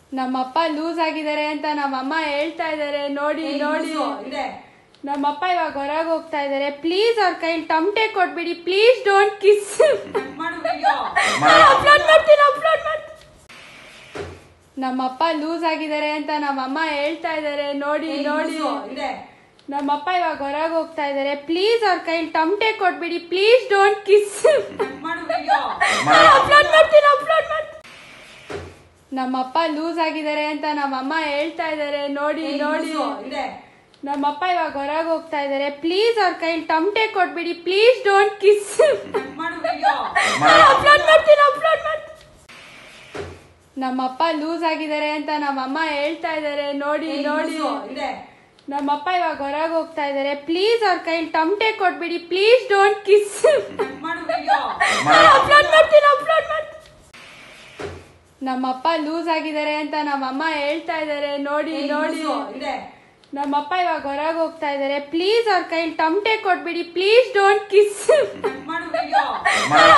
ನಮ್ಮಪ್ಪ ಲೂಸ್ ಆಗಿದ್ದಾರೆ ಅಂತ ನಮ್ಮಮ್ಮ ಹೇಳ್ತಾ ಇದ್ದಾರೆ ನೋಡಿ ಏ, ನೋಡಿ ಲೂಸು, ಇದೆ. ನಮ್ಮಪ್ಪ ಇವಾಗ ಹೊರಗೆ ಹೋಗ್ತಾ ಇದ್ದಾರೆ ಪ್ಲೀಸ್ ಅವ್ರ ಕೈಲಿ ಟಮಟೆ ಕೊಟ್ಬಿಡಿ ಪ್ಲೀಸ್ ಡೋಂಟ್ ಕಿಸ್ ಕಟ್ ಮಾಡು video. ಅಪ್ಲೋಡ್ ಮಾಡ್ತೀನಿ ಅಪ್ಲೋಡ್ ಮಾಡ್ತೀನಿ ನಮ್ಮಪ್ಪ ಲೂಸ್ ಆಗಿದ್ದಾರೆ ಅಂತ ನಮ್ಮಮ್ಮ ಹೇಳ್ತಾ ಇದ್ದಾರೆ ನೋಡಿ ಏ, ನೋಡಿ ಲೂಸು, ಇದೆ. ನಮ್ಮಪ್ಪ ಇವಾಗ ಹೊರಗೆ ಹೋಗ್ತಾ ಇದ್ದಾರೆ ಪ್ಲೀಸ್ ಅವ್ರ ಕೈಲಿ ಟಮಟೆ ಕೊಟ್ಬಿಡಿ ಪ್ಲೀಸ್ ಡೋಂಟ್ ಕಿಸ್ ಕಟ್ ಮಾಡು video. ಅಪ್ಲೋಡ್ ಮಾಡ್ತೀನಿ ಅಪ್ಲೋಡ್ ಮಾಡ್ತೀನಿ ನಮ್ಮಪ್ಪ ಲೂಸ್ ಆಗಿದ್ದಾರೆ ಅಂತ ನಮ್ಮಮ್ಮ ಹೇಳ್ತಾ ಇದ್ದಾರೆ ನೋಡಿ ಏ, ನೋಡಿ ಲೂಸು, ಇದೆ. ನಮ್ಮಪ್ಪ ಇವಾಗ ಹೊರಗೆ ಹೋಗ್ತಾ ಇದ್ದಾರೆ ಪ್ಲೀಸ್ ಅವ್ರ ಕೈಲಿ ಟಮಟೆ ಕೊಟ್ಬಿಡಿ ಪ್ಲೀಸ್ ಡೋಂಟ್ ಕಿಸ್ ಕಟ್ ಮಾಡು video. ಅಪ್ಲೋಡ್ ಮಾಡ್ತೀನಿ ಅಪ್ಲೋಡ್ ಮಾಡ್ತೀನಿ ನಮ್ಮಪ್ಪ ಲೂಸ್ ಆಗಿದ್ದಾರೆ ಅಂತ ನಮ್ಮಮ್ಮ ಹೇಳ್ತಾ ಇದ್ದಾರೆ ನೋಡಿ ಏ, ನೋಡಿ ಲೂಸು, ಇದೆ. ನಮ್ಮಪ್ಪ ಇವಾಗ ಹೊರಗೆ ಹೋಗ್ತಾ ಇದ್ದಾರೆ ಪ್ಲೀಸ್ ಅವ್ರ ಕೈಲಿ ಟಮಟೆ ಕೊಟ್ಬಿಡಿ ಪ್ಲೀಸ್ ಡೋಂಟ್ ಕಿಸ್ ಕಟ್ ಮಾಡು video. ಅಪ್ಲೋಡ್ ಮಾಡ್ತೀನಿ ಅಪ್ಲೋಡ್ ಮಾಡ್ತೀನಿ ನಮ್ಮಪ್ಪ ಲೂಸ್ ಆಗಿದ್ದಾರೆ ಅಂತ ನಮ್ಮಮ್ಮ ಹೇಳ್ತಾ ಇದ್ದಾರೆ ನೋಡಿ ಏ, ನೋಡಿ ಲೂಸು, ಇದೆ. ನಮ್ಮಪ್ಪ ಇವಾಗ ಹೊರಗೆ ಹೋಗ್ತಾ ಇದ್ದಾರೆ ಪ್ಲೀಸ್ ಅವ್ರ ಕೈಲಿ ಟಮಟೆ ಕೊಟ್ಬಿಡಿ ಪ್ಲೀಸ್ ಡೋಂಟ್ ಕಿಸ್ ಕಟ್ ಮಾಡು video.